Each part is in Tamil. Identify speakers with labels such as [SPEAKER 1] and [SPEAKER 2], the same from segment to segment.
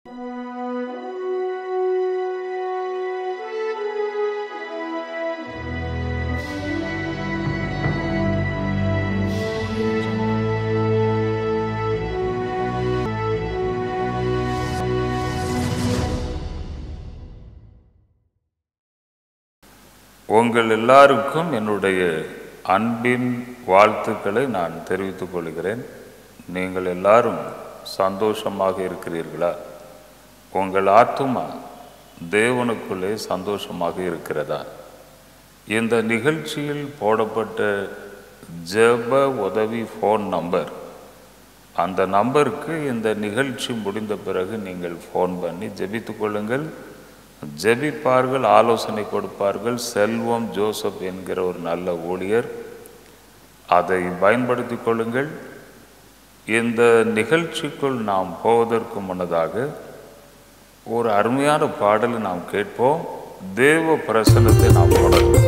[SPEAKER 1] உங்கள் எல்லாருக்கும் என்னுடைய அன்பின் வாழ்த்துக்களை நான் தெரிவித்துக் கொள்கிறேன் நீங்கள் எல்லாரும் சந்தோஷமாக இருக்கிறீர்களா உங்கள் ஆத்துமா தேவனுக்குள்ளே சந்தோஷமாக இருக்கிறதா இந்த நிகழ்ச்சியில் போடப்பட்ட ஜெப உதவி ஃபோன் நம்பர் அந்த நம்பருக்கு இந்த நிகழ்ச்சி முடிந்த பிறகு நீங்கள் ஃபோன் பண்ணி ஜெபித்துக் கொள்ளுங்கள் ஜெபிப்பார்கள் ஆலோசனை கொடுப்பார்கள் செல்வம் ஜோசப் என்கிற ஒரு நல்ல ஊழியர் அதை பயன்படுத்திக் கொள்ளுங்கள் இந்த நிகழ்ச்சிக்குள் நாம் போவதற்கு முன்னதாக ஒரு அருமையான பாடலை நாம் கேட்போம் தேவ பிரசனத்தை நாம் தொடரும்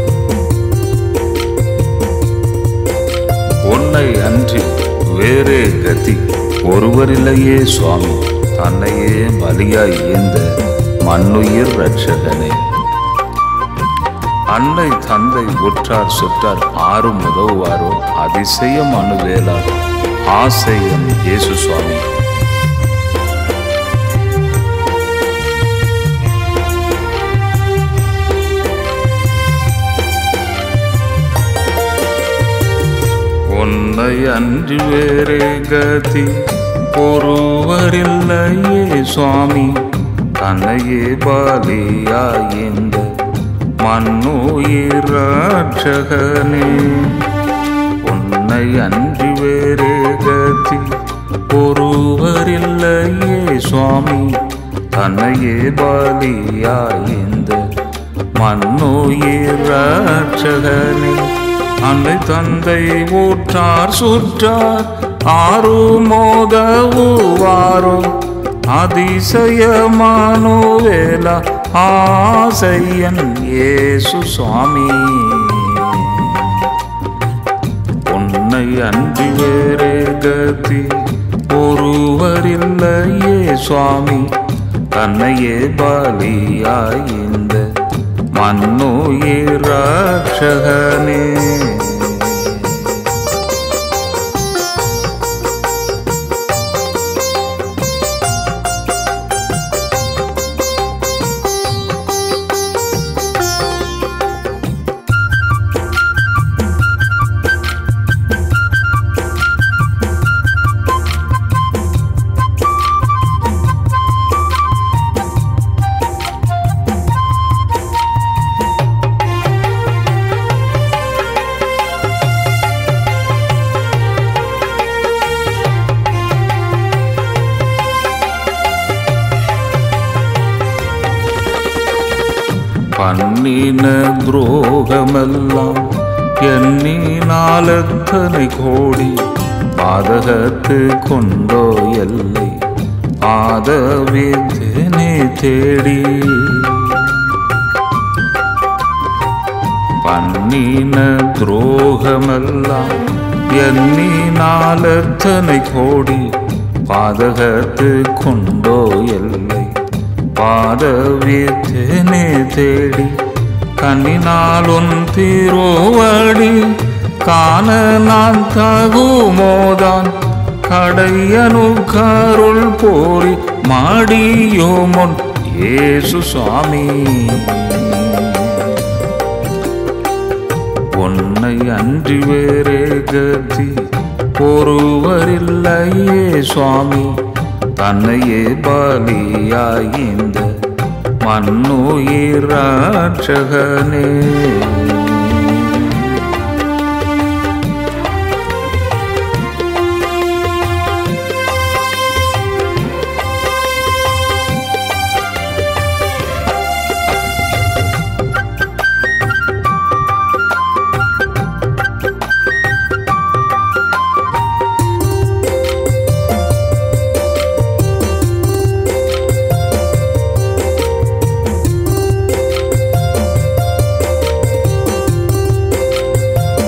[SPEAKER 1] உன்னை அன்றி வேறே கதி ஒருவரில்லையே சுவாமி தன்னையே பலியாய் ஈந்த மண்ணுயிர் ரட்சகனே அன்னை தந்தை உற்றார் சுற்றார் ஆறும் உதவுவாரோ அதிசயம் அணுவேலார் ஆசையம் இயேசு சுவாமி உன்னை அன்றி வேறே கதி ஒருவரில்லையே சுவாமி தன்னையே பாலியாயிந்த மண்ணுயிர் ரட்சகனே உன்னை அன்றி வேறே கதி ஒருவரில்லையே சுவாமி தன்னையே பாலியாயிந்த மண்ணுயிர் ரட்சகனே அன்னை தந்தை ஊற்றார் சுற்றார் ஆறுமோதவுவாரோ அதிசயமானுவேலா ஆசையன் இயேசு சுவாமி உன்னை அன்றி வேறே கதி ஒருவரில்லையே சுவாமி தன்னையே பலியாயிந்த மண்ணுயிர் ரட்சகனே பண்ணின துரோகமெல்லாம் எண்ணினால் எத்தனை கோடி பாதகத்து கொண்டோ எல்லை ஆதவித்தனே தேடி பண்ணின துரோகமெல்லாம் எண்ணினால் எத்தனை கோடி பாதகத்து கொண்டோ எல்லை பாதவித்தனே தேடி கண்ணினால் உன் திருவடி காண நான் தகுமோதான் கடையனு கருள் போரி மாடியோ முன் ஏசு சுவாமி உன்னை அன்றி வேறே கதி ஒருவரில்லையே சுவாமி தன்னையே பலியாயிந்த மண்ணுயிர் ரட்சகனே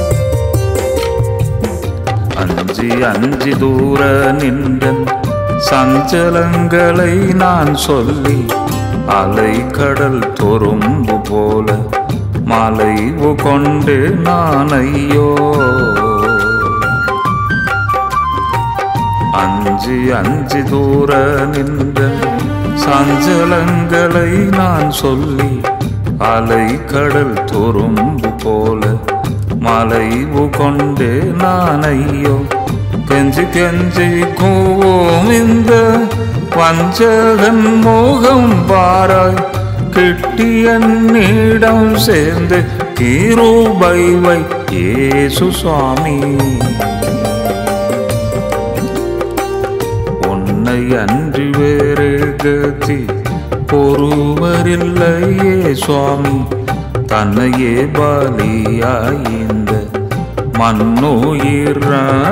[SPEAKER 1] அஞ்சி அஞ்சி தூர நின்றன் சஞ்சலங்களை நான் சொல்லி அலை கடல் தொரும்பு போல மலைவு கொண்டு நான் ஐயோ அஞ்சு அஞ்சு தூர நின்ற சஞ்சலங்களை நான் சொல்லி அலை கடல் துரும்பு போல மலைவு கொண்டு நான் ஐயோ கெஞ்சி கெஞ்சி கூவும் இந்த வஞ்சகன் மோகம் பாராய் கிட்டிய நீடம் சேர்ந்து கீரூபை வை ஏசு சுவாமி உன்னை அன்றி வேறு கதி ஒருவரில்லையே சுவாமி தன்னையே பலியாய்ந்த மண்ணுயிர்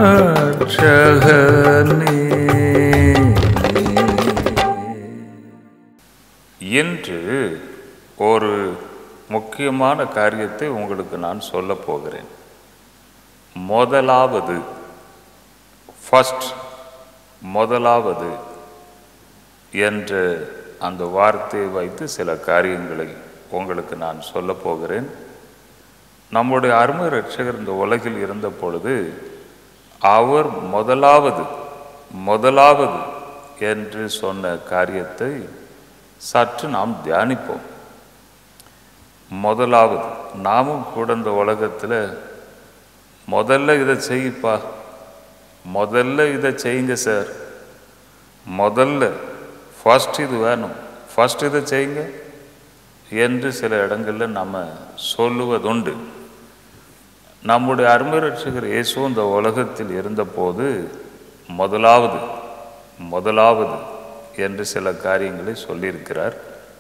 [SPEAKER 1] இன்று ஒரு முக்கியமான காரியத்தை உங்களுக்கு நான் சொல்ல போகிறேன் முதலாவது ஃபர்ஸ்ட் முதலாவது என்ற அந்த வார்த்தையை வைத்து சில காரியங்களை உங்களுக்கு நான் சொல்ல போகிறேன் நம்முடைய அருமை ரட்சகர் இந்த உலகில் இருந்த பொழுது அவர் முதலாவது முதலாவது என்று சொன்ன காரியத்தை சற்று நாம் தியானிப்போம் முதலாவது நாமும் கூட இந்த உலகத்தில் முதல்ல இதை செய்ப்பா முதல்ல இதை செய்யுங்க சார் முதல்ல ஃபர்ஸ்ட் இது வேணும் ஃபர்ஸ்ட் இதை செய்யுங்க என்று சில இடங்களில் நம்ம சொல்லுவதுண்டு நம்முடைய அருமை ரட்சகர் இயேசு இந்த உலகத்தில் இருந்தபோது முதலாவது முதலாவது என்று சில காரியங்களை சொல்லியிருக்கிறார்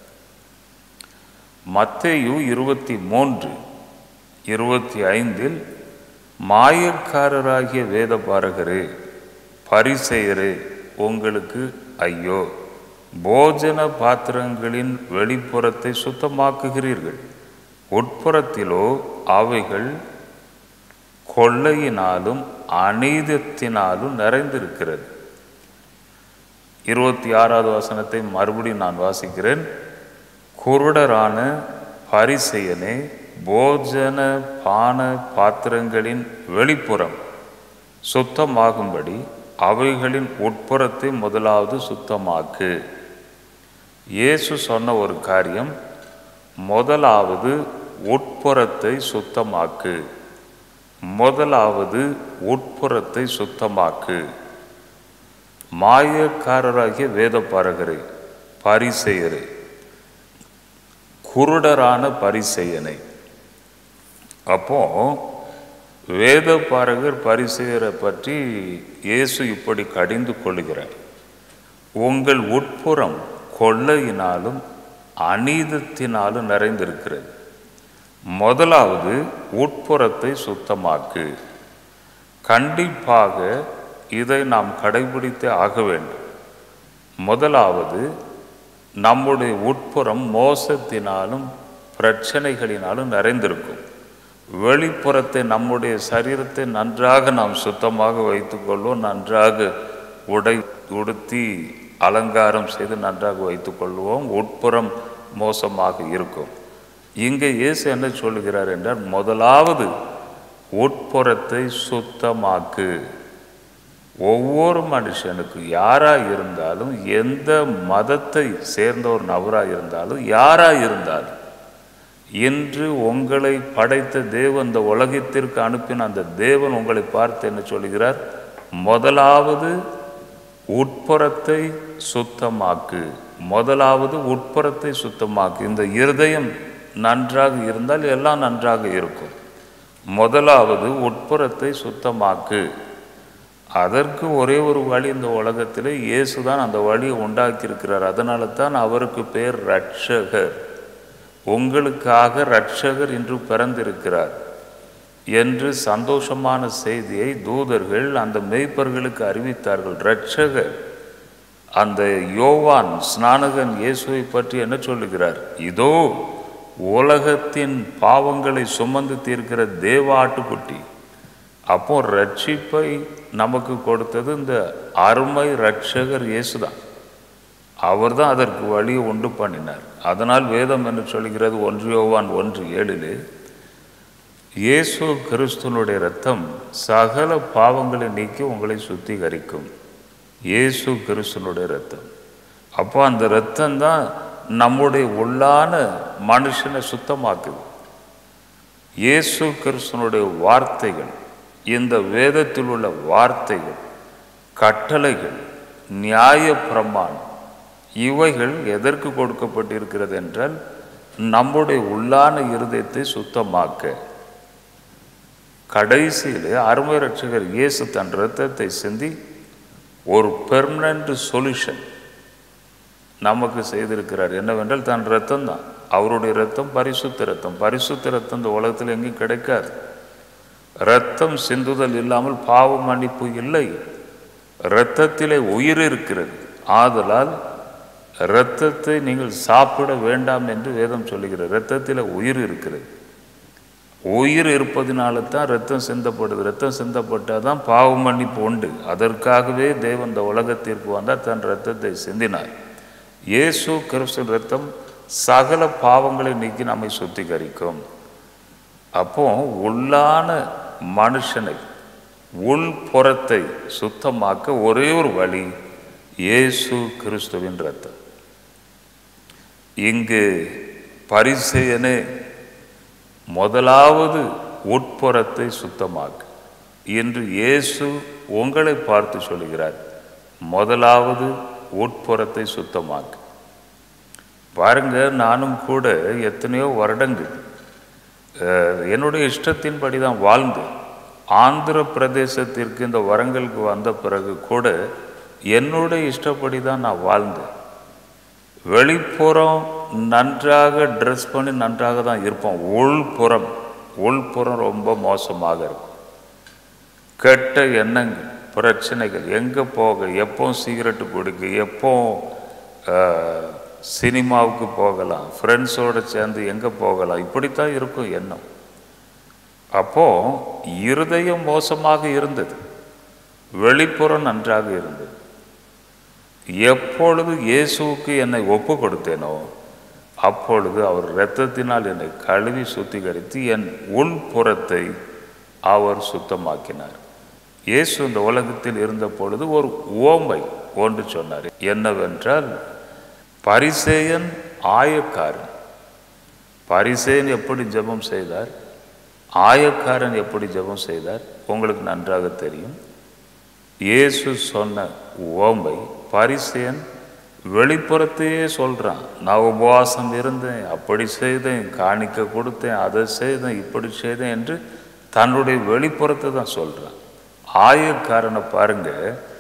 [SPEAKER 1] மத்தேயு இருபத்தி மூன்று இருபத்தி ஐந்தில் மாயக்காரராகிய வேத பாரகரே பரிசெயரே உங்களுக்கு ஐயோ போஜன பாத்திரங்களின் வெளிப்புறத்தை சுத்தமாக்குகிறீர்கள் உட்புறத்திலோ அவைகள் கொள்ளையினாலும் அநீதத்தினாலும் நிறைந்திருக்கிறது இருபத்தி ஆறாவது வசனத்தை மறுபடியும் நான் வாசிக்கிறேன் குருடரான பரிசெயனே போஜன பான பாத்திரங்களின் வெளிப்புறம் சுத்தமாகும்படி அவைகளின் உட்புறத்தை முதலாவது சுத்தமாக்கு இயேசு சொன்ன ஒரு காரியம் முதலாவது உட்புறத்தை சுத்தமாக்கு முதலாவது உட்புறத்தை சுத்தமாக்கு மாயக்காரராகிய வேத பாரகரை பரிசெயரை குருடரான பரிசெயனை அப்போ வேத பாரகர் பரிசெயரை பற்றி இயேசு இப்படி கடிந்து கொள்கிறார் உங்கள் உட்புறம் கொள்ளையினாலும் அநீதத்தினாலும் நிறைந்திருக்கிறது முதலாவது உட்புறத்தை சுத்தமாக்கு கண்டிப்பாக இதை நாம் கடைபிடித்தே ஆக வேண்டும் முதலாவது நம்முடைய உட்புறம் மோசத்தினாலும் பிரச்சனைகளினாலும் நிறைந்திருக்கும் வெளிப்புறத்தை நம்முடைய சரீரத்தை நன்றாக நாம் சுத்தமாக வைத்துக்கொள்வோம் நன்றாக உடை உடுத்தி அலங்காரம் செய்து நன்றாக வைத்துக்கொள்வோம் உட்புறம் மோசமாக இருக்கும் இங்கே இயேசு என்ன சொல்லுகிறார் என்றால் முதலாவது உட்புறத்தை சுத்தமாக்கு ஒவ்வொரு மனுஷனுக்கு யாராக இருந்தாலும் எந்த மதத்தை சேர்ந்த ஒரு நபராக இருந்தாலும் யாராக இருந்தாலும் இன்று உங்களை படைத்த தேவன் இந்த உலகத்திற்கு அனுப்பின அந்த தேவன் உங்களை பார்த்து என்ன சொல்கிறார் முதலாவது உட்புறத்தை சுத்தமாக்கு முதலாவது உட்புறத்தை சுத்தமாக்கு இந்த இருதயம் நன்றாக இருந்தால் எல்லாம் நன்றாக இருக்கும் முதலாவது உட்புறத்தை சுத்தமாக்கு அதற்கு ஒரே ஒரு வழி இந்த உலகத்தில் இயேசு தான் அந்த வழியை உண்டாக்கியிருக்கிறார் அதனால தான் அவருக்கு பேர் ரட்சகர் உங்களுக்காக ரட்சகர் இன்று பிறந்திருக்கிறார் என்று சந்தோஷமான செய்தியை தூதர்கள் அந்த மெய்ப்பர்களுக்கு அறிவித்தார்கள் ரட்சகர் அந்த யோவான் ஸ்நானகன் இயேசுவை பற்றி என்ன சொல்லுகிறார் இதோ உலகத்தின் பாவங்களை சுமந்து தீர்க்கிற தேவ ஆட்டுக்குட்டி அப்போ ரட்சிப்பை நமக்கு கொடுத்தது இந்த அருமை ரட்சகர் இயேசுதான் அவர் தான் அதற்கு வழியை உண்டு பண்ணினார் அதனால் வேதம் என்று சொல்கிறது ஒன்று யோவான் ஒன்று ஏழிலே இயேசு கிறிஸ்துனுடைய இரத்தம் சகல பாவங்களை நீக்கி உங்களை சுத்திகரிக்கும் இயேசு கிறிஸ்துனுடைய இரத்தம் அப்போ அந்த இரத்தம் தான் நம்முடைய உள்ளான மனுஷனை சுத்தமாக்குது இயேசு கிறிஸ்துனுடைய வார்த்தைகள் இந்த வேதத்தில் உள்ள வார்த்தைகள் கட்டளைகள் நியாய பிரமாணம் இவைகள் எதற்கு கொடுக்கப்பட்டிருக்கிறது என்றால் நம்முடைய உள்ளான இருதயத்தை சுத்தமாக்க கடைசியிலே அருமை ரட்சகர் இயேசு தன் இரத்தத்தை சிந்தி ஒரு பெர்மனண்ட் சொல்யூஷன் நமக்கு செய்திருக்கிறார் என்னவென்றால் தன் ரத்தம் தான் அவருடைய ரத்தம் பரிசுத்த ரத்தம் பரிசுத்த ரத்தம் இந்த உலகத்தில் எங்கேயும் கிடைக்காது ரத்தம் சிந்துதல் இல்லாமல் பாவ மன்னிப்பு இல்லை இரத்தத்திலே உயிர் இருக்கிறது ஆதலால் இரத்தத்தை நீங்கள் சாப்பிட வேண்டாம் என்று வேதம் சொல்லுகிறது இரத்தத்தில் உயிர் இருக்கிறது உயிர் இருப்பதினால தான் ரத்தம் சிந்தப்படுது ரத்தம் சிந்தப்பட்டால் தான் பாவ மன்னிப்பு உண்டு அதற்காகவே தேவன் இந்த உலகத்திற்கு வந்தால் தன் ரத்தத்தை சிந்தினார் இயேசு கிறிஸ்து ரத்தம் சகல பாவங்களை நீக்கி நம்மை சுத்திகரிக்கும் அப்போ உள்ளான மனுஷனை உள்புறத்தை சுத்தமாக்க ஒரே ஒரு வழி இயேசு கிறிஸ்துவின் ரத்தம் இங்கு பரிசெயனே முதலாவது உட்புறத்தை சுத்தமாக்கு என்று இயேசு உங்களை பார்த்து சொல்கிறார் முதலாவது உட்புறத்தை சுத்தமாக்கு பாருங்க நானும் கூட எத்தனையோ வருடங்கள் அஹ், என்னுடைய இஷ்டத்தின்படி தான் வாழ்ந்தேன் ஆந்திர பிரதேசத்திற்கு இந்த வரங்களுக்கு வந்த பிறகு கூட என்னுடைய இஷ்டப்படி தான் நான் வாழ்ந்தேன் வெளிப்புறம் நன்றாக ட்ரெஸ் பண்ணி நன்றாக தான் இருப்போம் உள்புறம் உள்புறம் ரொம்ப மோசமாக இருக்கும் கெட்ட எண்ணங்கள் பிரச்சனைகள் எங்கே போக எப்போ சிகரெட்டு குடிக்க எப்போ அஹ், சினிமாவுக்கு போகலாம் ஃப்ரெண்ட்ஸோடு சேர்ந்து எங்கே போகலாம் இப்படித்தான் இருக்கும் எண்ணம் அப்போ இருதயம் மோசமாக இருந்தது வெளிப்புறம் நன்றாக இருந்தது எப்பொழுது இயேசுவுக்கு என்னை ஒப்பு கொடுத்தேனோ அப்பொழுது அவர் இரத்தத்தினால் என்னை கழுவி சுத்திகரித்து என் உள்புறத்தை அவர் சுத்தமாக்கினார் இயேசு இந்த உலகத்தில் இருந்த பொழுது ஒரு ஓமை ஒன்று சொன்னார் என்னவென்றால் பரிசேயன் ஆயக்காரன் பரிசேயன் எப்படி ஜெபம் செய்தார் ஆயக்காரன் எப்படி ஜெபம் செய்தார் உங்களுக்கு நன்றாக தெரியும் இயேசு சொன்ன ஓமை பரிசேயன் வெளிப்புறத்தையே சொல்கிறான் நான் உபவாசம் இருந்தேன் அப்படி செய்தேன் காணிக்க கொடுத்தேன் அதை செய்தேன் இப்படி செய்தேன் என்று தன்னுடைய வெளிப்புறத்தை தான் சொல்கிறான் ஆயக்காரனை பாருங்க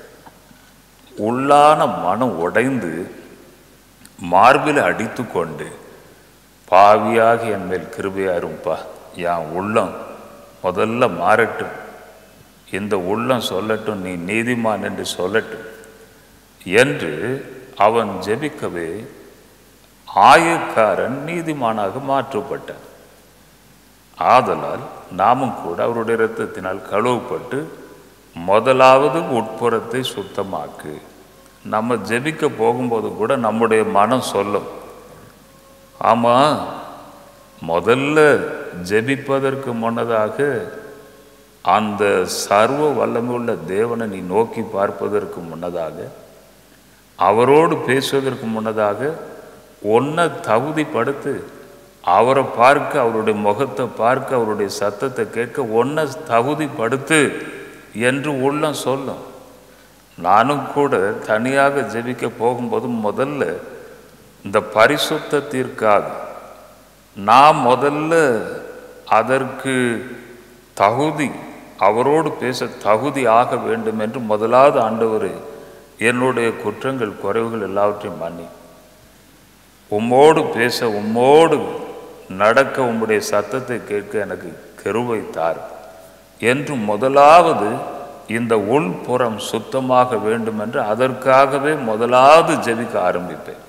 [SPEAKER 1] உள்ளான மனம் உடைந்து மார்பில் அடித்து கொண்டு பாவியாக என் மேல் கிருபையாரும்பா என் உள்ளம் முதல்ல மாறட்டும் இந்த உள்ளம் சொல்லட்டும் நீ நீதிமான் என்று சொல்லட்டும் என்று அவன் ஜெபிக்கவே ஆயக்காரன் நீதிமானாக மாற்றப்பட்டான் ஆதலால் நாமும் கூட அவருடைய இரத்தத்தினால் கழுவப்பட்டு முதலாவது உட்புறத்தை சுத்தமாக்கு நம்ம ஜெபிக்க போகும்போது கூட நம்முடைய மனம் சொல்லும் ஆமாம் முதல்ல ஜெபிப்பதற்கு முன்னதாக அந்த சர்வ வல்லமையுள்ள தேவனை நீ நோக்கி பார்ப்பதற்கு முன்னதாக அவரோடு பேசுவதற்கு முன்னதாக ஒன்றை தகுதிப்படுத்து அவரை பார்க்க அவருடைய முகத்தை பார்க்க அவருடைய சத்தத்தை கேட்க ஒன்றை தகுதிப்படுத்து என்று உள்ளம் சொல்லும் நானும் கூட தனியாக ஜெபிக்க போகும்போது முதல்ல இந்த பரிசுத்தத்திற்காக நான் முதல்ல அதற்கு தகுதி அவரோடு பேச தகுதி ஆக வேண்டும் என்று முதலாவது ஆண்டவர் என்னுடைய குற்றங்கள் குறைவுகள் எல்லாவற்றையும் மன்னி உம்மோடு பேச உம்மோடு நடக்க உம்முடைய சத்தத்தை கேட்க எனக்கு கருவை தார் என்று முதலாவது இந்த உள்புறம் சுத்தமாக வேண்டும் என்று அதற்காகவே முதலாவது ஜெபிக்க ஆரம்பிப்பேன்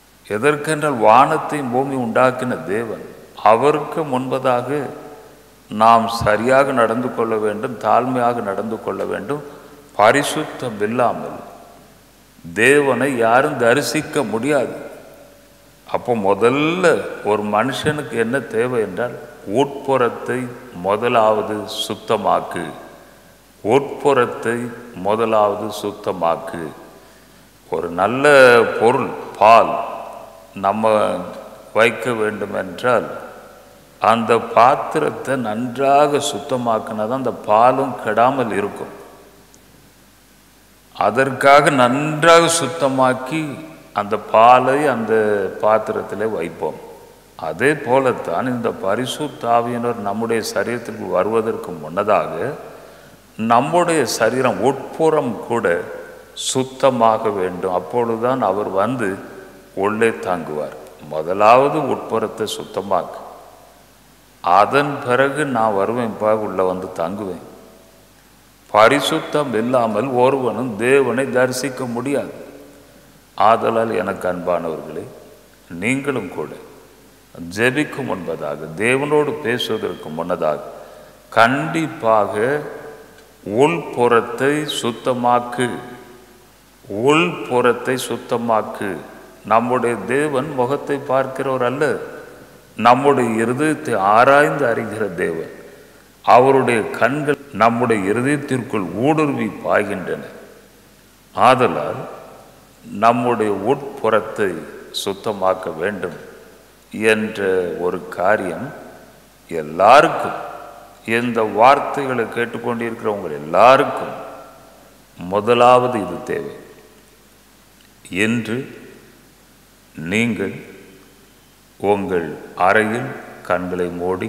[SPEAKER 1] எதற்கென்றால் வானத்தையும் பூமி உண்டாக்கின தேவன் அவருக்கு முன்பதாக நாம் சரியாக நடந்து கொள்ள வேண்டும் தாழ்மையாக நடந்து கொள்ள வேண்டும் பரிசுத்தம் இல்லாமல் தேவனை யாரும் தரிசிக்க முடியாது அப்போ முதல்ல ஒரு மனுஷனுக்கு என்ன தேவை என்றால் உட்புறத்தை முதலாவது சுத்தமாக்கு உட்புறத்தை முதலாவது சுத்தமாக்கு ஒரு நல்ல பொருள் பால் நம்ம வைக்க வேண்டும் என்றால் அந்த பாத்திரத்தை நன்றாக சுத்தமாக்கினா தான் அந்த பாலும் கெடாமல் இருக்கும் அதற்காக நன்றாக சுத்தமாக்கி அந்த பாலை அந்த பாத்திரத்தில் வைப்போம் அதே போலத்தான் இந்த பரிசுத்தாவியினர் நம்முடைய சரீரத்திற்கு வருவதற்கு முன்னதாக நம்முடைய சரீரம் உட்புறம் கூட சுத்தமாக வேண்டும் அப்பொழுதுதான் அவர் வந்து உள்ளே தாங்குவார் முதலாவது உட்புறத்தை சுத்தமாக்கு அதன் பிறகு நான் வருவேன் பா உள்ள வந்து தங்குவேன் பரிசுத்தம் இல்லாமல் ஒருவனும் தேவனை தரிசிக்க முடியாது ஆதலால் எனக்கு அன்பானவர்களே நீங்களும் கூட ஜெபிக்கும் முன்பதாக தேவனோடு பேசுவதற்கு முன்னதாக கண்டிப்பாக உள்புறத்தை சுத்தமாக்கு உள்புறத்தை சுத்தமாக்கு நம்முடைய தேவன் முகத்தை பார்க்கிறவர் அல்ல நம்முடைய இருதயத்தை ஆராய்ந்து அறிகிற தேவன் அவருடைய கண்கள் நம்முடைய இருதயத்திற்குள் ஊடுருவி பாய்கின்றன ஆதலால் நம்முடைய உட்புறத்தை சுத்தமாக்க வேண்டும் என்ற ஒரு காரியம் எல்லாருக்கும் இந்த வார்த்தைகளை கேட்டுக்கொண்டிருக்கிறவங்க எல்லாருக்கும் முதலாவது இது தேவை என்று நீங்கள் உங்கள் அறையில் கண்களை மூடி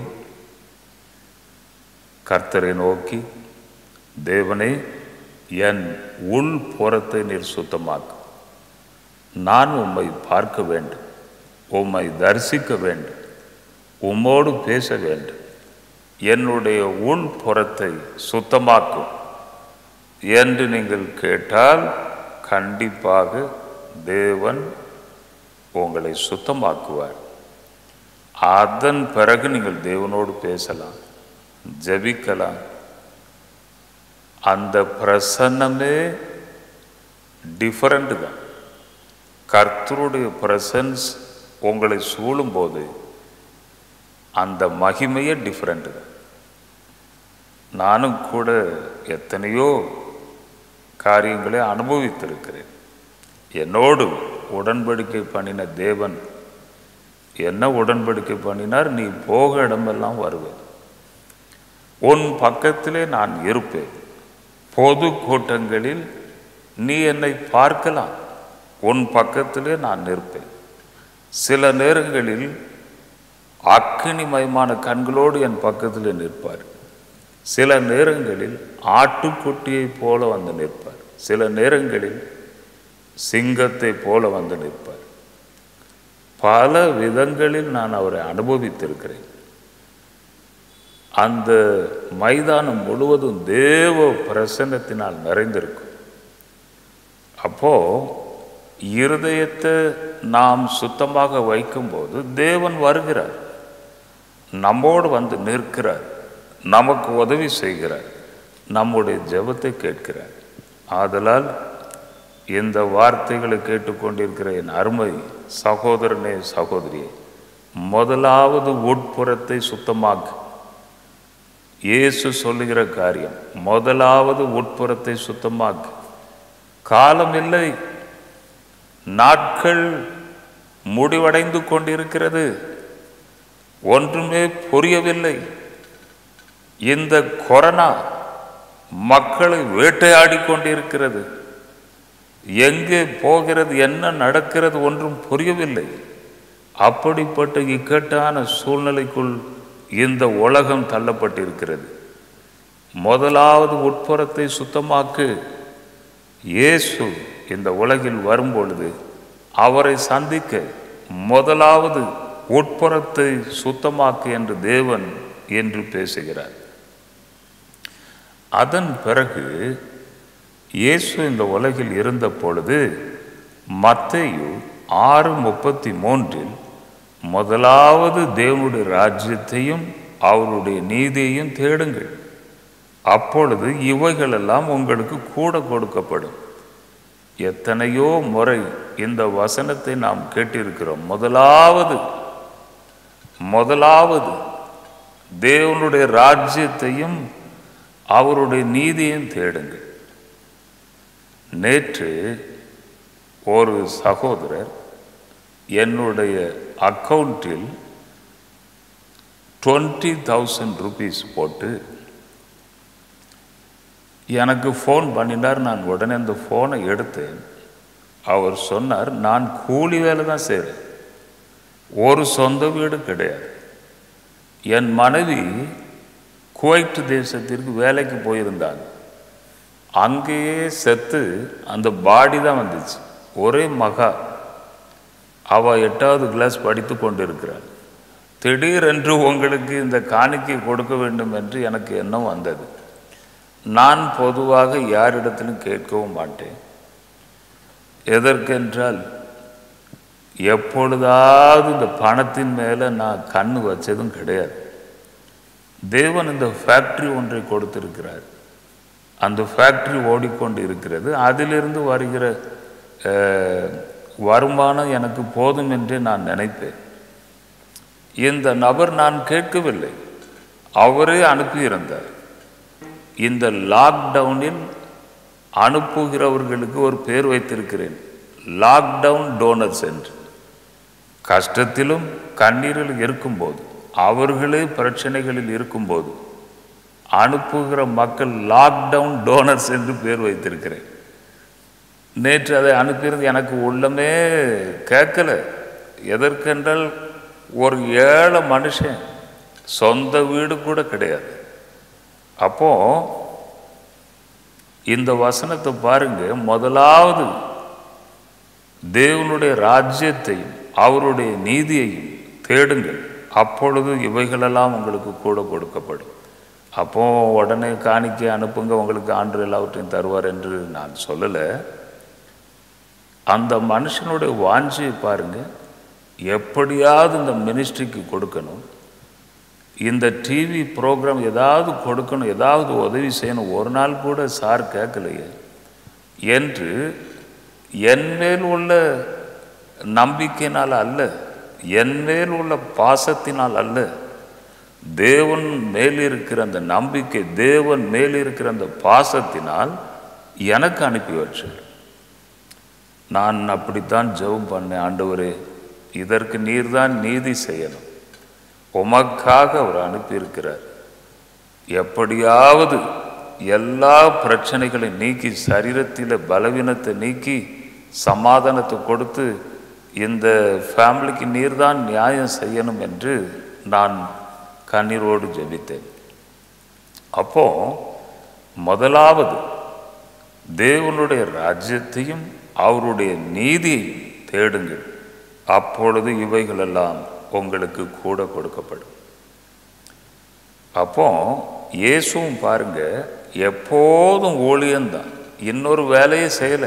[SPEAKER 1] கர்த்தரை நோக்கி தேவனே என் உள் புறத்தை நீர் சுத்தமாக்கும் நான் உம்மை பார்க்க வேண்டும் உம்மை தரிசிக்க வேண்டும் உம்மோடு பேச வேண்டும் என்னுடைய உள் புறத்தை சுத்தமாக்கும் என்று நீங்கள் கேட்டால் கண்டிப்பாக தேவன் உங்களை சுத்தமாக்குவார் அதன் பிறகு நீங்கள் தேவனோடு பேசலாம் ஜெபிக்கலாம் அந்த பிரசன்னமே டிஃபரண்ட் தான் கர்த்தருடைய பிரசன்ஸ் உங்களை சூழும்போது அந்த மகிமையே டிஃப்ரெண்ட் தான் நானும் கூட எத்தனையோ காரியங்களை அனுபவித்திருக்கிறேன் என்னோடு உடன்படிக்கை பண்ணின தேவன் என்ன உடன்படிக்கை பண்ணினார் நீ போக இடமெல்லாம் வருவேன் உன் பக்கத்திலே நான் இருப்பேன் பொது கூட்டங்களில் நீ என்னை பார்க்கலாம் உன் பக்கத்திலே நான் நிற்பேன் சில நேரங்களில் அக்கினிமயமான கண்களோடு என் பக்கத்தில் நிற்பார் சில நேரங்களில் ஆட்டுக்குட்டியைப் போல வந்து நிற்பார் சில நேரங்களில் சிங்கத்தை போல வந்து நிற்பார் பல விதங்களில் நான் அவரை அனுபவித்திருக்கிறேன் அந்த மைதானம் முழுவதும் தேவ பிரசன்னத்தினால் நிறைந்திருக்கும் அப்போ இருதயத்தை நாம் சுத்தமாக வைக்கும்போது தேவன் வருகிறார் நம்மோடு வந்து நிற்கிறார் நமக்கு உதவி செய்கிறார் நம்முடைய ஜெபத்தை கேட்கிறார் ஆதலால் இந்த வார்த்தைகளை கேட்டுக்கொண்டிருக்கிற என் அருமை சகோதரனே சகோதரியே முதலாவது உட்புறத்தை சுத்தமாக்கு இயேசு சொல்லுகிற காரியம் முதலாவது உட்புறத்தை சுத்தமாக்கு காலம் இல்லை நாட்கள் முடிவடைந்து கொண்டிருக்கிறது ஒன்றுமே புரியவில்லை இந்த கொரோனா மக்களை வேட்டையாடி கொண்டிருக்கிறது எங்கே போகிறது என்ன நடக்கிறது ஒன்றும் புரியவில்லை அப்படிப்பட்ட இக்கட்டான சூழ்நிலைக்குள் இந்த உலகம் தள்ளப்பட்டிருக்கிறது முதலாவது உட்புறத்தை சுத்தமாக்கு இயேசு இந்த உலகில் வரும்பொழுது அவரை சந்திக்க முதலாவது உட்புறத்தை சுத்தமாக்கு என்று தேவன் என்று பேசுகிறார் அதன் பிறகு இயேசு இந்த உலகில் இருந்த பொழுது மத்தேயு ஆறு முப்பத்தி மூன்றில் முதலாவது தேவனுடைய ராஜ்யத்தையும் அவருடைய நீதியையும் தேடுங்கள் அப்பொழுது இவைகளெல்லாம் உங்களுக்கு கூட கொடுக்கப்படும் எத்தனையோ முறை இந்த வசனத்தை நாம் கேட்டிருக்கிறோம் முதலாவது முதலாவது தேவனுடைய ராஜ்யத்தையும் அவருடைய நீதியையும் தேடுங்கள் நேற்று ஒரு சகோதரர் என்னுடைய அக்கௌண்ட்டில் டுவெண்ட்டி தௌசண்ட் ருபீஸ் போட்டு எனக்கு ஃபோன் பண்ணினார் நான் உடனே அந்த ஃபோனை எடுத்தேன் அவர் சொன்னார் நான் கூலி வேலை தான் செய்கிறேன் ஒரு சொந்த வீடு கிடையாது என் மனைவி குவைட் தேசத்திற்கு வேலைக்கு போயிருந்தாங்க அங்கேயே செத்து அந்த பாடி தான் வந்துச்சு ஒரே மகா அவ எட்டாவது கிளாஸ் படித்து கொண்டிருக்கிறாள் திடீரென்று உங்களுக்கு இந்த காணிக்கை கொடுக்க வேண்டும் என்று எனக்கு எண்ணம் வந்தது நான் பொதுவாக யாரிடத்திலும் கேட்கவும் மாட்டேன் எதற்கென்றால் எப்பொழுதாவது இந்த பணத்தின் மேலே நான் கண்ணு வச்சதும் கிடையாது தேவன் இந்த ஃபேக்ட்ரி ஒன்றை கொடுத்திருக்கிறார் அந்த ஃபேக்ட்ரி ஓடிக்கொண்டு இருக்கிறது அதிலிருந்து வருகிற அஹ், வருமானம் எனக்கு போதும் என்று நான் நினைப்பேன் இந்த நபர் நான் கேட்கவில்லை அவரே அனுப்பியிருந்தார் இந்த லாக்டவுனில் அனுப்புகிறவர்களுக்கு ஒரு பேர் வைத்திருக்கிறேன் லாக்டவுன் டோனர்ஸ் என்று கஷ்டத்திலும் கண்ணீரில் இருக்கும்போது அவர்களே பிரச்சனைகளில் இருக்கும்போது அனுப்புகிற மக்கள் லாக்டவுன் டோனர்ஸ் என்று பேர் வைத்திருக்கிறேன் நேற்று அதை அனுப்பியிருந்து எனக்கு உள்ளமே கேட்கல எதற்கென்றால் ஒரு ஏழை மனுஷன் சொந்த வீடு கூட கிடையாது அப்போ இந்த வசனத்தை பாருங்க முதலாவது தேவனுடைய ராஜ்யத்தையும் அவருடைய நீதியையும் தேடுங்கள் அப்பொழுது இவைகளெல்லாம் உங்களுக்கு கூட கொடுக்கப்படும் அப்போ உடனே காணிக்கை அனுப்புங்க உங்களுக்கு ஆண்டு எல்லாவற்றையும் தருவார் என்று நான் சொல்லலை அந்த மனுஷனுடைய வாஞ்சியை பாருங்க எப்படியாவது இந்த மினிஸ்ட்ரிக்கு கொடுக்கணும் இந்த டிவி ப்ரோக்ராம் ஏதாவது கொடுக்கணும் ஏதாவது உதவி செய்யணும் ஒரு நாள் கூட சார் கேட்கலையே என்று என் மேல் உள்ள நம்பிக்கையினால் அல்ல என் மேல் உள்ள பாசத்தினால் அல்ல தேவன் மேல் இருக்கிற அந்த நம்பிக்கை தேவன் மேல் இருக்கிற அந்த பாசத்தினால் எனக்கு அனுப்பி வச்சார் நான் அப்படித்தான் ஜெபம் பண்ணேன் ஆண்டவரே இதற்கு நீர்தான் நீதி செய்யணும் உமக்காக அவர் அனுப்பியிருக்கிறார் எப்படியாவது எல்லா பிரச்சனைகளையும் நீக்கி சரீரத்தில் பலவீனத்தை நீக்கி சமாதானத்தை கொடுத்து இந்த ஃபேமிலிக்கு நீர்தான் நியாயம் செய்யணும் என்று நான் கண்ணீரோடு ஜெபித்தேன் அப்போ முதலாவது தேவனுடைய ராஜ்யத்தையும் அவருடைய நீதியையும் தேடுங்கள் அப்பொழுது இவைகளெல்லாம் உங்களுக்கு கூட கொடுக்கப்படும் அப்போ இயேசுவும் பாருங்க எப்போதும் ஊழியம்தான் இன்னொரு வேலையை செய்யலை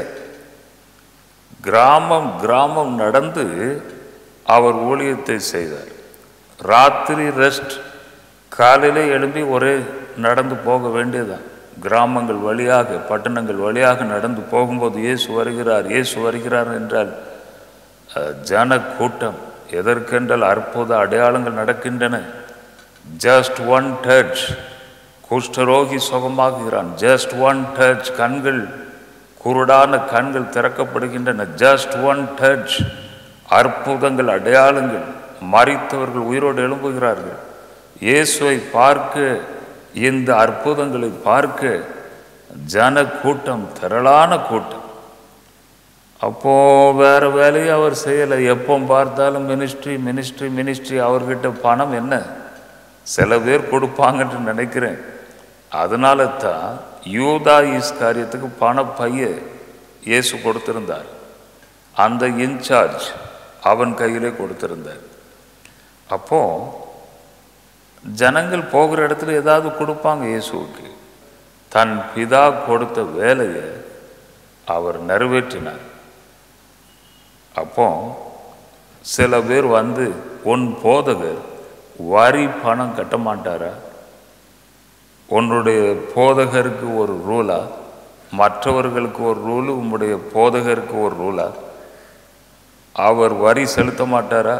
[SPEAKER 1] கிராமம் கிராமம் நடந்து அவர் ஊழியத்தை செய்தார் ராத்திரி ரெஸ்ட் காலையில எழும்பி ஒரே நடந்து போக வேண்டியதுதான் கிராமங்கள் வழியாக பட்டணங்கள் வழியாக நடந்து போகும்போது இயேசு வருகிறார் இயேசு வருகிறார் என்றால் அஹ், ஜன கூட்டம் எதற்கென்றால் அற்புத அடையாளங்கள் நடக்கின்றன ஜஸ்ட் ஒன் டச் குஷ்டரோகி சுகமாகுகிறான் ஜஸ்ட் ஒன் டச் கண்கள் குருடான கண்கள் திறக்கப்படுகின்றன ஜஸ்ட் ஒன் டச் அற்புதங்கள் அடையாளங்கள் மறித்தவர்கள் உயிரோடு எழும்புகிறார்கள் இயேசுவை பார்க்க இந்த அற்புதங்களை பார்க்க ஜன கூட்டம் திரளான கூட்டம் அப்போ வேற வேலையை அவர் செய்யலை எப்போ பார்த்தாலும் மினிஸ்ட்ரி மினிஸ்ட்ரி மினிஸ்ட்ரி அவர்கிட்ட பணம் என்ன சில பேர் கொடுப்பாங்கன்னு நினைக்கிறேன் அதனால தான் யூதா ஈஸ் காரியத்துக்கு பண பைய இயேசு கொடுத்திருந்தார் அந்த இன்சார்ஜ் அவன் கையிலே கொடுத்திருந்தார் அப்போ ஜனங்கள் போகிற இடத்துல ஏதாவது கொடுப்பாங்க இயேசுவுக்கு தன் பிதா கொடுத்த வேலையை அவர் நிறைவேற்றினார் அப்போ சில பேர் வந்து உன் போதகர் வரி பணம் கட்ட மாட்டாரா உன்னுடைய போதகருக்கு ஒரு ரூலா மற்றவர்களுக்கு ஒரு ரூலு உம்முடைய போதகருக்கு ஒரு ரூலா அவர் வரி செலுத்த மாட்டாரா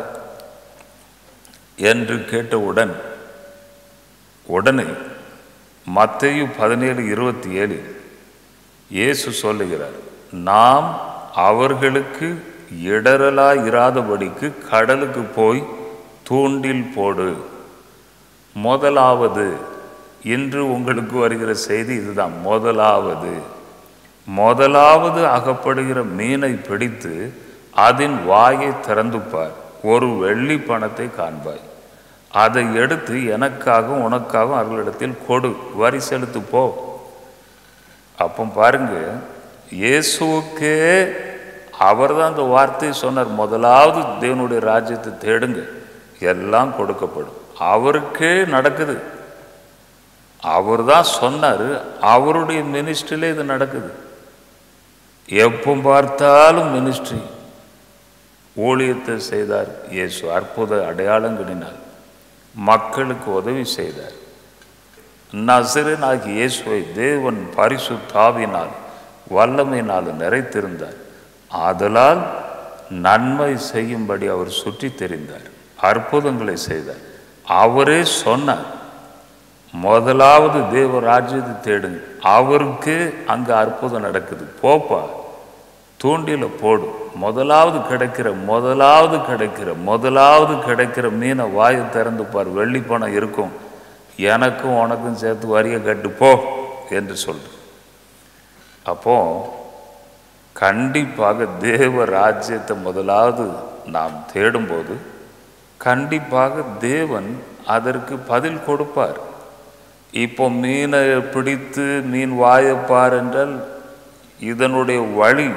[SPEAKER 1] என்று கேட்டவுடன் உடனே மத்தேயு பதினேழு இருபத்தி ஏழு இயேசு சொல்லுகிறார் நாம் அவர்களுக்கு இடரலாய் இராதபடிக்கு கடலுக்கு போய் தூண்டில் போடு முதலாவது இன்று உங்களுக்கு வருகிற செய்தி இதுதான் முதலாவது முதலாவது அகப்படுகிற மீனை பிடித்து அதன் வாயை திறந்து பார் ஒரு வெள்ளி பணத்தை காண்பாய் அதை எடுத்து எனக்காகவும் உனக்காகவும் அவர்களிடத்தில் கொடு வரி செலுத்து போ அப்போ பாருங்க இயேசுவுக்கே அவர் தான் அந்த வார்த்தையை சொன்னார் முதலாவது தேவனுடைய ராஜ்யத்தை தேடுங்க எல்லாம் கொடுக்கப்படும் அவருக்கே நடக்குது அவர் தான் சொன்னார் அவருடைய மினிஸ்ட்ரியிலே இது நடக்குது எப்போ பார்த்தாலும் மினிஸ்ட்ரி ஊழியத்தை செய்தார் இயேசு அற்புத அடையாளங்களினால் மக்களுக்கு உதவி செய்தார் நசரனாகி இயேசுவை தேவன் பரிசுத்தாவினால் வல்லமையினால் நிறைத்திருந்தார் ஆதலால் நன்மை செய்யும்படி அவர் சுற்றி தெரிந்தார் அற்புதங்களை செய்தார் அவரே சொன்னார் முதலாவது தேவ ராஜ்யத்தை தேடுங்க அவருக்கு அங்கே அற்புதம் நடக்குது போப்பா தூண்டில போடு முதலாவது கிடைக்கிற முதலாவது கிடைக்கிற முதலாவது கிடைக்கிற மீனை வாயை திறந்து பார் வெள்ளி பணம் இருக்கும் எனக்கும் உனக்கும் சேர்த்து வரிய கட்டு போ என்று சொல்லு அப்போ கண்டிப்பாக தேவ ராஜ்யத்தை முதலாவது நாம் தேடும்போது கண்டிப்பாக தேவன் அதற்கு பதில் கொடுப்பார் இப்போ மீனை பிடித்து மீன் வாயப்பார் என்றால் இதனுடைய வழி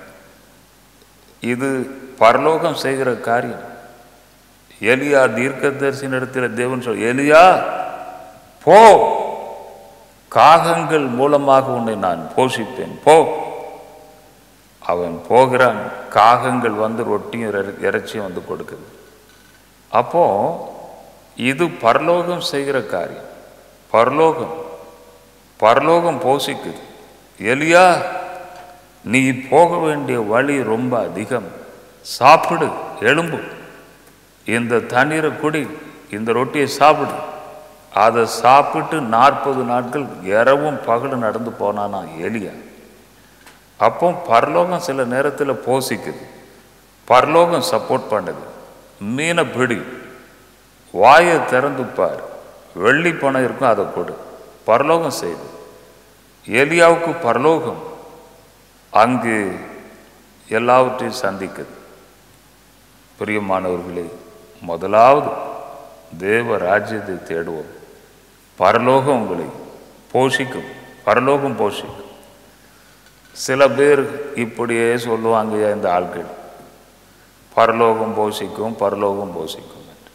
[SPEAKER 1] இது பரலோகம் செய்கிற காரியம் எலியா தீர்க்கதரிசினிடத்தில் தேவன் சொல் எலியா போ காகங்கள் மூலமாக உன்னை நான் போஷிப்பேன் போ அவன் போகிறான் காகங்கள் வந்து ரொட்டியும் இற- இறைச்சியும் வந்து கொடுக்குது அப்போ இது பரலோகம் செய்கிற காரியம் பரலோகம் பரலோகம் போஷிக்குது எலியா நீ போக வேண்டிய வழி ரொம்ப அதிகம் சாப்பிடு எலும்பு இந்த தண்ணீரை குடி இந்த ரொட்டியை சாப்பிடு அதை சாப்பிட்டு நாற்பது நாட்கள் இரவும் பகலும் நடந்து போனானா எலியா அப்போ பரலோகம் சில நேரத்தில் போசிக்குது பரலோகம் சப்போர்ட் பண்ணுது மீனை பிடி வாயை திறந்து பார் வெள்ளி பணம் இருக்கும் அதை கொடு பரலோகம் செய்து எலியாவுக்கு பரலோகம் அங்கு எல்லாவற்றையும் சந்திக்குது பிரியமானவர்களே முதலாவது தேவ ராஜ்யத்தை தேடுவோம் பரலோகம் உங்களை போஷிக்கும் பரலோகம் போஷிக்கும் சில பேர் இப்படியே சொல்லுவாங்க இந்த ஆட்கள் பரலோகம் போஷிக்கும் பரலோகம் போஷிக்கும் என்று.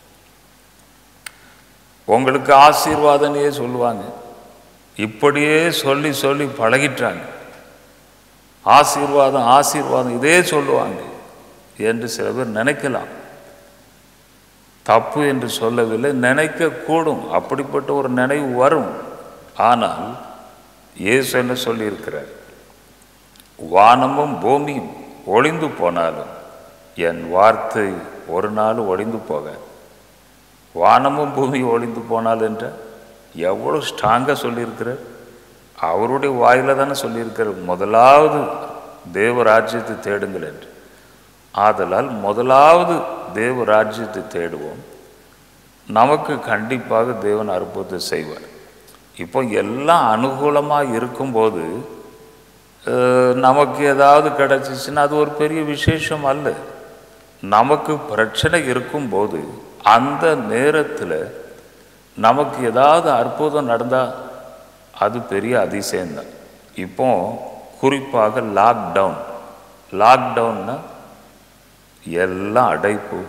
[SPEAKER 1] உங்களுக்கு ஆசீர்வாதனையே சொல்லுவாங்க இப்படியே சொல்லி சொல்லி பழகிட்டாங்க ஆசீர்வாதம் ஆசீர்வாதம் இதே சொல்லுவாங்க என்று சில பேர் நினைக்கலாம் தப்பு என்று சொல்லவில்லை நினைக்க கூடும் அப்படிப்பட்ட ஒரு நினைவு வரும் ஆனால் இயேசு என்ன சொல்லியிருக்கிறார் வானமும் பூமியும் ஒளிந்து போனாலும் என் வார்த்தை ஒரு நாள் ஒளிந்து போகாது வானமும் பூமியும் ஒளிந்து போனால் என்ற எவ்வளோ ஸ்ட்ராங்காக சொல்லியிருக்கிறார் அவருடைய வாயில தானே சொல்லியிருக்கிறார் முதலாவது தேவ ராஜ்யத்தை தேடுங்கள் என்று ஆதலால் முதலாவது தேவ ராஜ்யத்தை தேடுவோம் நமக்கு கண்டிப்பாக தேவன் அற்புதத்தை செய்வார் இப்போ எல்லாம் அனுகூலமாக இருக்கும்போது அஹ், நமக்கு ஏதாவது கிடச்சிச்சின்னா அது ஒரு பெரிய விசேஷம் அல்ல நமக்கு பிரச்சனை இருக்கும்போது அந்த நேரத்தில் நமக்கு ஏதாவது அற்புதம் நடந்தால் அது பெரிய அதிசயம்தான் இப்போ குறிப்பாக லாக்டவுன் லாக்டவுன்னா எல்லாம் அடைப்பு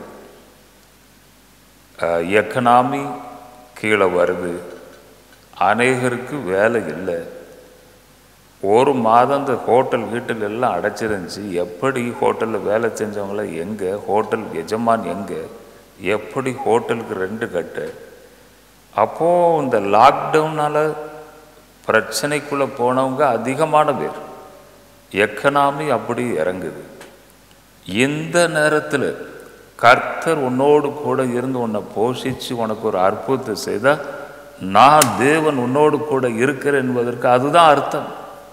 [SPEAKER 1] எக்கனாமி கீழே வருது அநேகருக்கு வேலை இல்லை ஒரு மாதம் இந்த ஹோட்டல் வீட்டில் எல்லாம் அடைச்சிருந்துச்சு எப்படி ஹோட்டலில் வேலை செஞ்சவங்கள எங்கே ஹோட்டல் எஜமான் எங்கே எப்படி ஹோட்டலுக்கு ரெண்டு கட்டு அப்போது இந்த லாக்டவுனால் பிரச்சனைக்குள்ளே போனவங்க அதிகமான பேர் எக்கனாமி அப்படி இறங்குது இந்த நேரத்தில் கர்த்தர் உன்னோடு கூட இருந்து உன்னை போஷித்து உனக்கு ஒரு அற்புதத்தை செய்தால் நான் தேவன் உன்னோடு கூட இருக்கிறேன் என்பதற்கு அதுதான் அர்த்தம்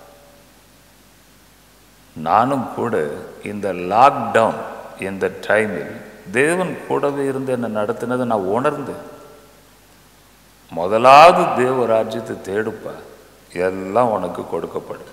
[SPEAKER 1] நானும் கூட இந்த லாக்டவுன் இந்த டைமில் தேவன் கூடவே இருந்து என்னை நடத்தினதை நான் உணர்ந்தேன் முதலாவது தேவ ராஜ்யத்தை தேடுப்பா எல்லாம் உனக்கு கொடுக்கப்படும்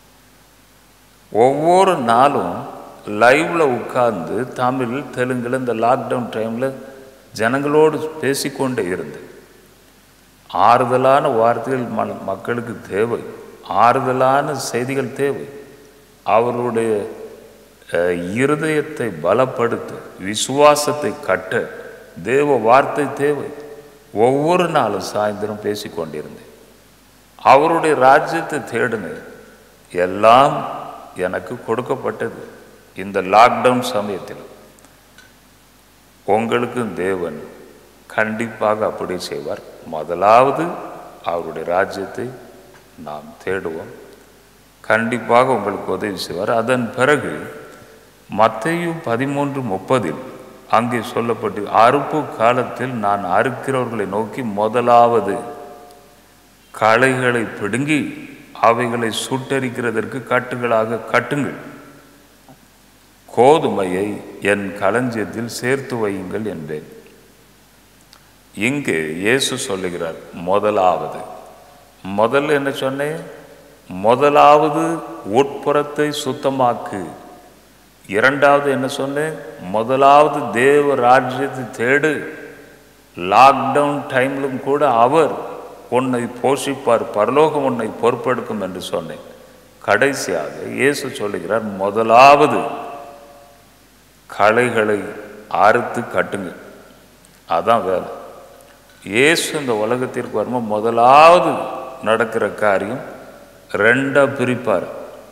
[SPEAKER 1] ஒவ்வொரு நாளும் லைவ்ல உட்கார்ந்து தமிழ் தெலுங்குல இந்த லாக்டவுன் டைமில் ஜனங்களோடு பேசிக்கொண்டே இருந்தேன் ஆறுதலான வார்த்தைகள் ம மக்களுக்கு தேவை ஆறுதலான செய்திகள் தேவை அவருடைய அஹ், இருதயத்தை பலப்படுத்த விசுவாசத்தை கட்ட தேவ வார்த்தை தேவை ஒவ்வொரு நாளும் சாயந்தரம் பேசிக்கொண்டிருந்தேன் அவருடைய ராஜ்யத்தை தேடினேன் எல்லாம் எனக்கு கொடுக்கப்பட்டது இந்த லாக்டவுன் சமயத்தில் உங்களுக்கும் தேவன் கண்டிப்பாக அப்படி செய்வார் முதலாவது அவருடைய ராஜ்யத்தை நாம் தேடுவோம் கண்டிப்பாக உங்களுக்கு உதவி செய்வார் அதன் பிறகு மத்தேயு பதிமூன்று முப்பதில் அங்கே சொல்லப்பட்டு அறுப்பு காலத்தில் நான் அறுக்கிறவர்களை நோக்கி முதலாவது களைகளை பிடுங்கி அவைகளை சுட்டரிக்கிறதற்கு கட்டுகளாக கட்டுங்கள் கோதுமையை என் களஞ்சியத்தில் சேர்த்து வையுங்கள் என்பேன் இங்கு இயேசு சொல்லுகிறார் முதலாவது முதல்ல என்ன சொன்னேன் முதலாவது உட்புறத்தை சுத்தமாக்கு இரண்டாவது என்ன சொன்னேன் முதலாவது தேவ ராஜ்யத்தை தேடு லாக்டவுன் டைம்லும் கூட அவர் உன்னை போஷிப்பார் பரலோகம் உன்னை பொறுப்பெடுக்கும் என்று சொன்னேன் கடைசியாக இயேசு சொல்லுகிறார் முதலாவது களைகளை அறுத்து கட்டுங்க அதான் வேலை இயேசு இந்த உலகத்திற்கு வரும்போது முதலாவது நடக்கிற காரியம் ரெண்டா பிரிப்பார்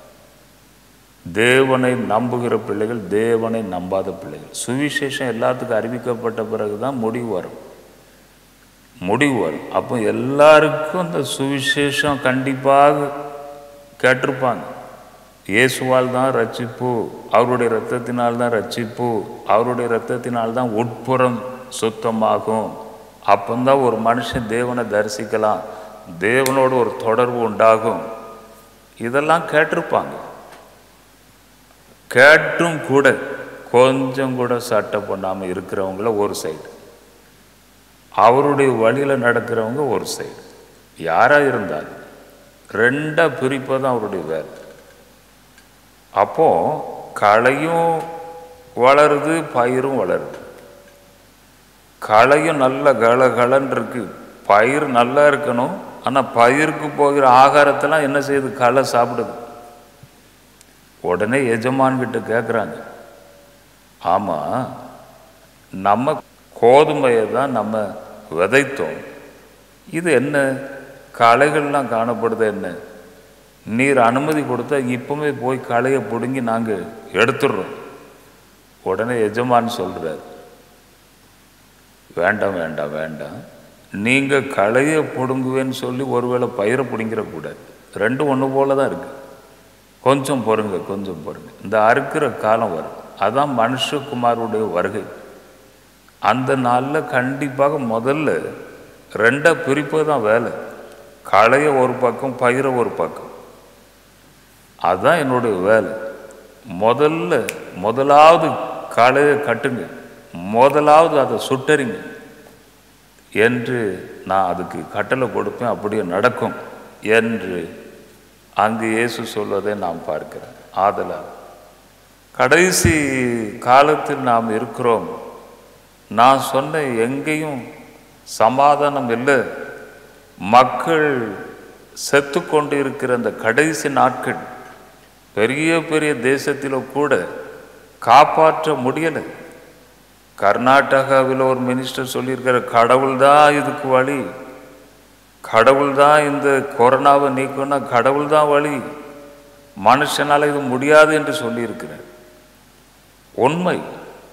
[SPEAKER 1] தேவனை நம்புகிற பிள்ளைகள் தேவனை நம்பாத பிள்ளைகள் சுவிசேஷம் எல்லாத்துக்கும் அறிவிக்கப்பட்ட பிறகுதான் முடிவு வரும் முடிவு வரும் அப்போ எல்லாருக்கும் இந்த சுவிசேஷம் கண்டிப்பாக கேட்டிருப்பாங்க இயேசுவால் தான் ரட்சிப்பு அவருடைய இரத்தத்தினால் தான் ரட்சிப்பு அவருடைய இரத்தத்தினால் தான் உட்புறம் சுத்தமாகும் அப்பந்தான் ஒரு மனுஷன் தேவனை தரிசிக்கலாம் தேவனோடு ஒரு தொடர்பு உண்டாகும் இதெல்லாம் கேட்டிருப்பாங்க கேட்டும் கூட கொஞ்சம் கூட சட்டை பண்ணாமல் இருக்கிறவங்கள ஒரு சைடு அவருடைய வழியில் நடக்கிறவங்க ஒரு சைடு யாராக இருந்தாலும் ரெண்டாக பிரிப்பது தான் அவருடைய வேலை அப்போ களையும் வளருது பயிரும் வளருது களையும் நல்ல கலகலன்னு இருக்கு பயிர் நல்லா இருக்கணும் ஆனால் பயிருக்கு போகிற ஆகாரத்தெல்லாம் என்ன செய்யுது களை சாப்பிடுது உடனே எஜமான்கிட்ட கேட்குறாங்க ஆமாம் நம்ம கோதுமையை தான் நம்ம விதைத்தோம் இது என்ன களைகள்லாம் காணப்படுது என்ன நீர் அனுமதி கொடுத்தா இப்பவுமே போய் களையை பிடுங்கி நாங்கள் எடுத்துடுறோம் உடனே எஜமான் சொல்கிறார் வேண்டாம் வேண்டாம் வேண்டாம் நீங்கள் களையை பிடுங்குவேன்னு சொல்லி ஒருவேளை பயிரை பிடுங்கிடக்கூடாது ரெண்டும் ஒன்று போல தான் இருக்குது கொஞ்சம் பொறுங்க கொஞ்சம் பொறுங்க இந்த அறுக்கிற காலம் வரும் அதான் மனுஷகுமாருடைய வருகை அந்த நாளில் கண்டிப்பாக முதல்ல ரெண்டா பிரிப்பு தான் வேலை களைய ஒரு பக்கம் பயிரை ஒரு பக்கம் அதுதான் என்னுடைய வேலை முதல்ல முதலாவது களையை கட்டுங்க முதலாவது அதை சுட்டறிங்க என்று நான் அதுக்கு கட்டளை கொடுப்பேன் அப்படியே நடக்கும் என்று அங்கு இயேசு சொல்வதை நாம் பார்க்கிறோம் ஆதலால் கடைசி காலத்தில் நாம் இருக்கிறோம் நான் சொன்ன எங்கேயும் சமாதானம் இல்லை மக்கள் செத்து கொண்டு இருக்கிற அந்த கடைசி நாட்கள் பெரிய பெரிய தேசத்திலும் கூட காப்பாற்ற முடியலை கர்நாடகாவில் ஒரு மினிஸ்டர் சொல்லியிருக்கிற கடவுள் தான் இதுக்கு வழி கடவுள் தான் இந்த கொரோனாவை நீக்கணும்னா கடவுள் தான் வழி மனுஷனால் இது முடியாது என்று சொல்லியிருக்கிறார் உண்மை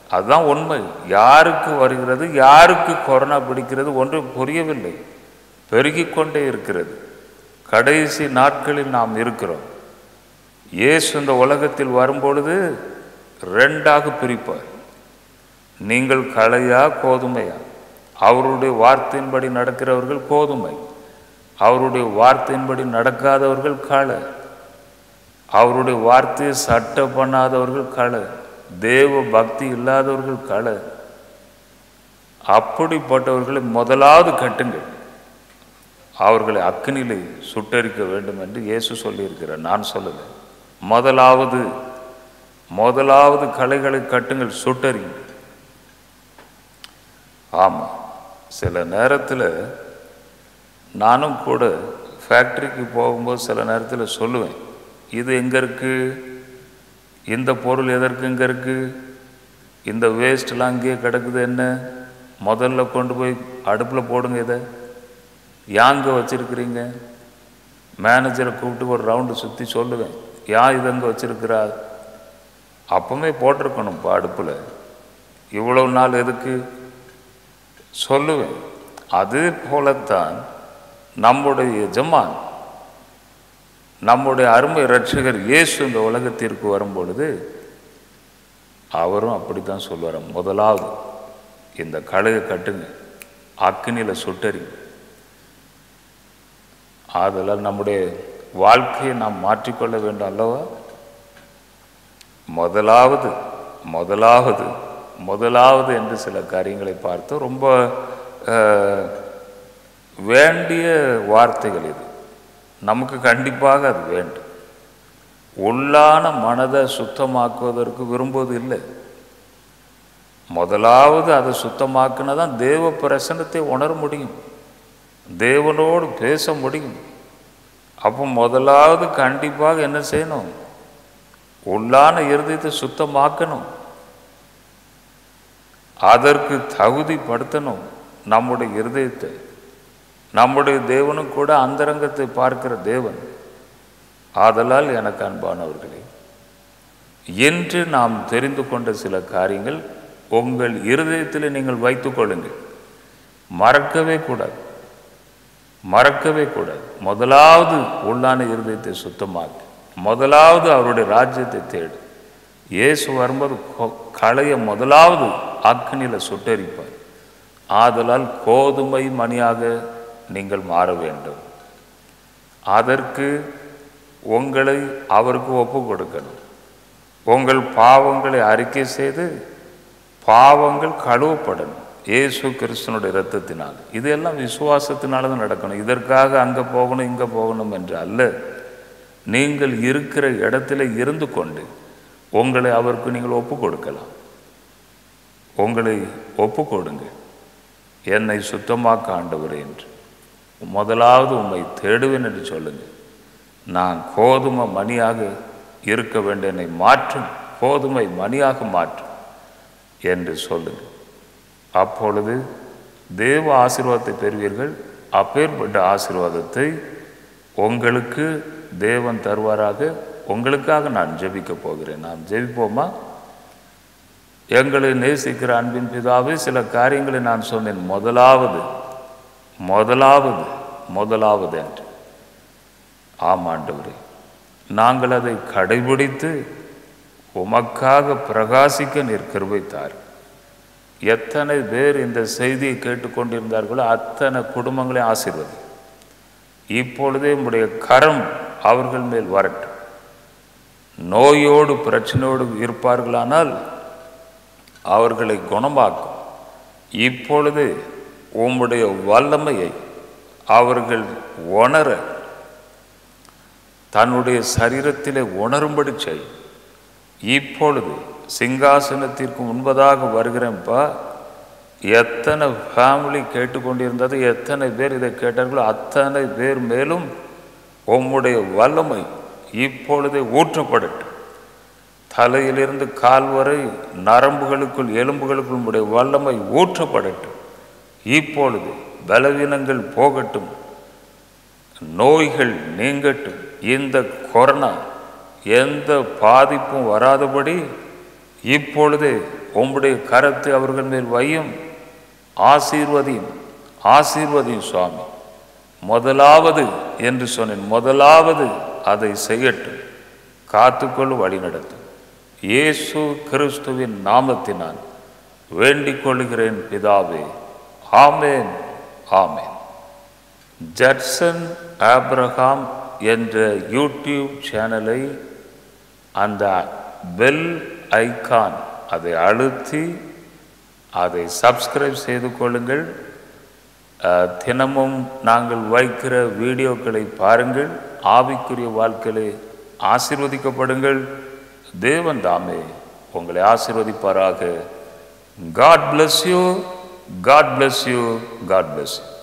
[SPEAKER 1] அதுதான் உண்மை யாருக்கு வருகிறது யாருக்கு கொரோனா பிடிக்கிறது ஒன்று புரியவில்லை பெருகிக் கொண்டே இருக்கிறது கடைசி நாட்களில் நாம் இருக்கிறோம் இயேசு இந்த உலகத்தில் வரும்பொழுது ரெண்டாக பிரிப்பார் நீங்கள் களையா கோதுமையா அவருடைய வார்த்தையின்படி நடக்கிறவர்கள் கோதுமை அவருடைய வார்த்தையின்படி நடக்காதவர்கள் களை அவருடைய வார்த்தையை சட்ட பண்ணாதவர்கள் களை தேவ பக்தி இல்லாதவர்கள் களை அப்படிப்பட்டவர்களை முதலாவது கட்டுங்கள் அவர்களை அக்னியிலே சுட்டரிக்க வேண்டும் என்று இயேசு சொல்லியிருக்கிறார் நான் சொல்லலை முதலாவது முதலாவது கலைகளை கட்டுங்கள் சுட்டறியுங்கள் ஆமாம் சில நேரத்தில் நானும் கூட ஃபேக்ட்ரிக்கு போகும்போது சில நேரத்தில் சொல்லுவேன் இது எங்கே இருக்குது இந்த பொருள் எதற்கு இங்கே இருக்குது இந்த வேஸ்ட்லாம் அங்கேயே கிடக்குது என்ன முதல்ல கொண்டு போய் அடுப்பில் போடுங்க இதை யாங்க வச்சுருக்கிறீங்க மேனேஜரை கூப்பிட்டு ஒரு ரவுண்டு சுற்றி சொல்லுவேன் ஏன் இது அங்கே வச்சுருக்கிறா அப்பவுமே போட்டிருக்கணும்ப்பா அடுப்பில் இவ்வளவு நாள் எதுக்கு சொல்லுவேன் அதே போலத்தான் நம்முடைய எஜமான் நம்முடைய அருமை ரட்சகர் இயேசு இந்த உலகத்திற்கு வரும்பொழுது அவரும் அப்படி தான் சொல்லுவார் முதலாவது இந்த கழுகை கட்டுங்க அக்கினியில் சுட்டறிங்க ஆதலால் நம்முடைய வாழ்க்கையை நாம் மாற்றிக்கொள்ள வேண்டும் அல்லவா முதலாவது முதலாவது முதலாவது என்று சில காரியங்களை பார்த்து ரொம்ப அஹ், வேண்டிய வார்த்தைகள் இது நமக்கு கண்டிப்பாக அது வேண்டும் உள்ளான மனதை சுத்தமாக்குவதற்கு விரும்புவது இல்லை முதலாவது அதை சுத்தமாக்குனா தான் தேவ பிரசன்னத்தை உணர முடியும் தேவனோடு பேச முடியும் அப்போ முதலாவது கண்டிப்பாக என்ன செய்யணும் உள்ளான இருதயத்தை சுத்தமாக்கணும் அதற்கு தகுதிப்படுத்தணும் நம்முடைய இருதயத்தை நம்முடைய தேவனும் கூட அந்தரங்கத்தை பார்க்கிற தேவன் ஆதலால் எனக்கு அன்பானவர்களே என்று நாம் தெரிந்து கொண்ட சில காரியங்கள் உங்கள் இருதயத்தில் நீங்கள் வைத்துக் கொள்ளுங்கள் மறக்கவே கூடாது மறக்கவே கூடாது முதலாவது உள்ளான இருதயத்தை சுத்தமாக்கு முதலாவது அவருடைய ராஜ்யத்தை தேடு இயேசு வரும்போது கொ- களைய முதலாவது அக்னியில் சுட்டரிப்பார் ஆதலால் கோதுமை மணியாக நீங்கள் மாற வேண்டும் அதற்கு உங்களை அவருக்கு ஒப்பு கொடுக்கணும் உங்கள் பாவங்களை அறிக்கை செய்து பாவங்கள் கழுவப்படணும் இயேசு கிறிஸ்தனுடைய இரத்தத்தினால் இதெல்லாம் விசுவாசத்தினால தான் நடக்கணும் இதற்காக அங்கே போகணும் இங்கே போகணும் என்று அல்ல நீங்கள் இருக்கிற இடத்துல இருந்து கொண்டு உங்களை அவருக்கு நீங்கள் ஒப்பு கொடுக்கலாம் உங்களை ஒப்பு கொடுங்க என்னை சுத்தமாக்க ஆண்டவரே என்று முதலாவது உம்மை தேடுவேன் என்று சொல்லுங்கள் நான் கோதுமை மணியாக இருக்க வேண்டிய என்னை மாற்றும் கோதுமை மணியாக மாற்றும் என்று சொல்லுங்கள் அப்பொழுது தேவ ஆசீர்வாதத்தை பெறுவீர்கள் அப்பேற்பட்ட ஆசீர்வாதத்தை உங்களுக்கு தேவன் தருவாராக உங்களுக்காக நான் ஜெபிக்க போகிறேன் நாம் ஜெபிப்போமா எங்களை நேசிக்கிற அன்பின் பிதாவே சில காரியங்களை நான் சொன்னேன் முதலாவது முதலாவது முதலாவது என்று ஆமாண்டவரே நாங்கள் அதை கடைபிடித்து உமக்காக பிரகாசிக்க நீர் கிருபைத்தார் எத்தனை பேர் இந்த செய்தியை கேட்டுக்கொண்டிருந்தார்களோ அத்தனை குடும்பங்களை ஆசீர்வதி இப்பொழுதே உம்முடைய கரம் அவர்கள் மேல் வரட்டும் நோயோடு பிரச்சனையோடு இருப்பார்களானால் அவர்களை குணமாக்கும் இப்பொழுது உம்முடைய வல்லமையை அவர்கள் உணர தன்னுடைய சரீரத்திலே உணரும்படி செய் இப்பொழுது சிங்காசனத்திற்கு முன்பதாக வருகிறேன்ப்பா எத்தனை ஃபேமிலி கேட்டுக்கொண்டிருந்தது எத்தனை பேர் இதை கேட்டார்களோ அத்தனை பேர் மேலும் உம்முடைய வல்லமை இப்பொழுதே ஊற்றப்படட்டும் தலையிலிருந்து கால் வரை நரம்புகளுக்குள் எலும்புகளுக்குள் உம்முடைய வல்லமை ஊற்றப்படட்டும் இப்பொழுது பலவீனங்கள் போகட்டும் நோய்கள் நீங்கட்டும் இந்த கொரோனா எந்த பாதிப்பும் வராதபடி இப்பொழுது உம்முடைய கரத்தை அவர்கள் மேல் வையும் ஆசீர்வதியும் ஆசீர்வதியும் சுவாமி முதலாவது என்று சொன்னேன் முதலாவது அதை செய்யட்டும் காத்துக்கொள் வழி நடத்தும் இயேசு கிறிஸ்துவின் நாமத்தினால் வேண்டிக் கொள்கிறேன் பிதாவே ஆமேன் ஆமேன் ஜட்சன் ஆப்ரஹாம் என்ற யூடியூப் சேனலை அந்த பெல் ஐகான் அதை அழுத்தி அதை சப்ஸ்கிரைப் செய்து கொள்ளுங்கள் அஹ், தினமும் நாங்கள் வைக்கிற வீடியோக்களை பாருங்கள் ஆவிக்குரிய வாழ்க்கையிலே ஆசீர்வதிக்கப்படுங்கள் தேவன் தாமே உங்களை ஆசீர்வதிப்பாராக God bless you God bless you God bless you